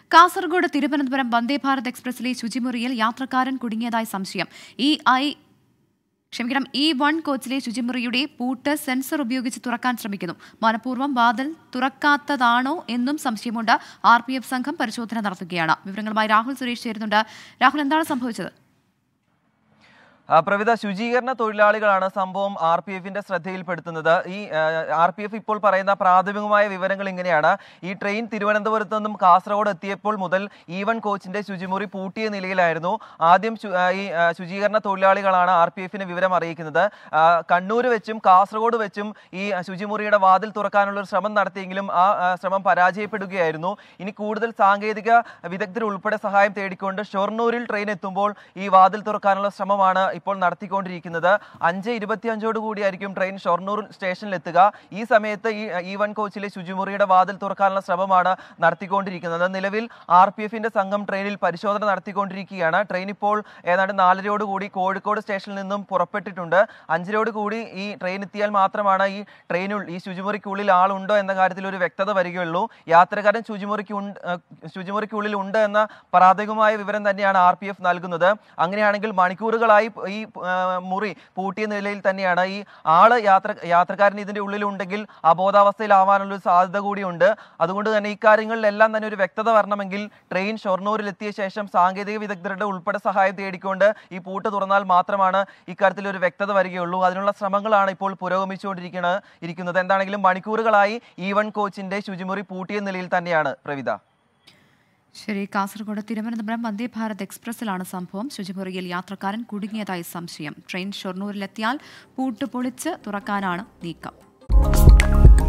കാസർഗോഡ് തിരുവനന്തപുരം വന്ദേ ഭാരത് എക്സ്പ്രസിലെ ശുചിമുറിയിൽ യാത്രക്കാരൻ കുടുങ്ങിയതായി സംശയം ഈ ഐ ക്ഷമിക്കണം ഈ വൺ കോച്ചിലെ ശുചിമുറിയുടെ പൂട്ട് സെൻസർ ഉപയോഗിച്ച് തുറക്കാൻ ശ്രമിക്കുന്നു മനഃപൂർവ്വം വാതിൽ തുറക്കാത്തതാണോ എന്നും സംശയമുണ്ട് ആർ പി എഫ് സംഘം പരിശോധന നടത്തുകയാണ് വിവരങ്ങളുമായി രാഹുൽ സുരേഷ് ചേരുന്നുണ്ട് രാഹുൽ എന്താണ് സംഭവിച്ചത് ആ, പ്രവിധ ശുചീകരണ തൊഴിലാളികളാണ് സംഭവം ആർ പി എഫിന്റെ ശ്രദ്ധയിൽപ്പെടുത്തുന്നത് ഈ ആർ പി എഫ് ഇപ്പോൾ പറയുന്ന പ്രാഥമികമായ വിവരങ്ങൾ ഇങ്ങനെയാണ് ഈ ട്രെയിൻ തിരുവനന്തപുരത്ത് നിന്നും കാസർഗോഡ് എത്തിയപ്പോൾ മുതൽ ഈവൻ കോച്ചിന്റെ ശുചിമുറി പൂട്ടിയ നിലയിലായിരുന്നു ആദ്യം ശു- ആ, ഈ ആ, ശുചീകരണ തൊഴിലാളികളാണ് ആർ പി എഫിന് വിവരം അറിയിക്കുന്നത് ആ, കണ്ണൂർ വെച്ചും കാസർഗോഡ് വെച്ചും ഈ ശുചിമുറിയുടെ വാതിൽ തുറക്കാനുള്ള ഒരു ശ്രമം നടത്തിയെങ്കിലും ആ ആ, ശ്രമം പരാജയപ്പെടുകയായിരുന്നു ഇനി കൂടുതൽ സാങ്കേതിക വിദഗ്ധർ ഉൾപ്പെടെ സഹായം തേടിക്കൊണ്ട് ഷൊർണൂരിൽ ട്രെയിൻ എത്തുമ്പോൾ ഈ വാതിൽ തുറക്കാനുള്ള ശ്രമമാണ് ഇപ്പോൾ നടത്തിക്കൊണ്ടിരിക്കുന്നത് അഞ്ച് ഇരുപത്തിയഞ്ചോട് കൂടിയായിരിക്കും ട്രെയിൻ ഷൊർണൂർ സ്റ്റേഷനിൽ എത്തുക ഈ സമയത്ത് ഈ ഈ വൺ കോച്ചിലെ ശുചിമുറിയുടെ വാതിൽ തുറക്കാനുള്ള ശ്രമമാണ് നടത്തിക്കൊണ്ടിരിക്കുന്നത് നിലവിൽ ആർ പി എഫിന്റെ സംഘം ട്രെയിനിൽ പരിശോധന നടത്തിക്കൊണ്ടിരിക്കുകയാണ് ട്രെയിൻ ഇപ്പോൾ ഏതാണ്ട് നാലരയോട് കൂടി കോഴിക്കോട് സ്റ്റേഷനിൽ നിന്നും പുറപ്പെട്ടിട്ടുണ്ട് അഞ്ചരയോട് കൂടി ഈ ട്രെയിൻ എത്തിയാൽ മാത്രമാണ് ഈ ട്രെയിനുൾ ഈ ശുചിമുറിക്കുള്ളിൽ ആളുണ്ടോ എന്ന കാര്യത്തിൽ ഒരു വ്യക്തത വരികയുള്ളൂ യാത്രക്കാരൻ ശുചിമുറിക്ക് ഉണ്ട് ഏഹ് ശുചിമുറിക്കുള്ളിൽ ഉണ്ട് എന്ന പ്രാഥമികമായ വിവരം തന്നെയാണ് ആർ പി എഫ് നൽകുന്നത് അങ്ങനെയാണെങ്കിൽ മണിക്കൂറുകളായി ഈ ആ, മുറി പൂട്ടിയ നിലയിൽ തന്നെയാണ് ഈ ആള് യാത്ര യാത്രക്കാരൻ ഇതിന്റെ ഉള്ളിലുണ്ടെങ്കിൽ അബോധാവസ്ഥയിലാവാനുള്ള ഒരു സാധ്യത കൂടിയുണ്ട് അതുകൊണ്ട് തന്നെ ഇക്കാര്യങ്ങളിലെല്ലാം തന്നെ ഒരു വ്യക്തത വരണമെങ്കിൽ ട്രെയിൻ ഷൊർണൂരിൽ എത്തിയ ശേഷം സാങ്കേതിക വിദഗ്ധരുടെ ഉൾപ്പെടെ സഹായം തേടിക്കൊണ്ട് ഈ പൂട്ട് തുറന്നാൽ മാത്രമാണ് ഇക്കാര്യത്തിൽ ഒരു വ്യക്തത വരികയുള്ളൂ അതിനുള്ള ശ്രമങ്ങളാണ് ഇപ്പോൾ പുരോഗമിച്ചുകൊണ്ടിരിക്കുന്നത് ഇരിക്കുന്നത് എന്താണെങ്കിലും മണിക്കൂറുകളായി ഈ വൺ കോച്ചിന്റെ ശുചിമുറി പൂട്ടിയ നിലയിൽ തന്നെയാണ് പ്രവിത ശരി കാസർഗോഡ് തിരുവനന്തപുരം വന്ദേ ഭാരത് എക്സ്പ്രസിലാണ് സംഭവം ശുചിമുറിയിൽ യാത്രക്കാരൻ കുടുങ്ങിയതായി സംശയം ട്രെയിൻ ഷൊർണൂരിലെത്തിയാൽ പൂട്ട് പൊളിച്ച് തുറക്കാനാണ് നീക്കം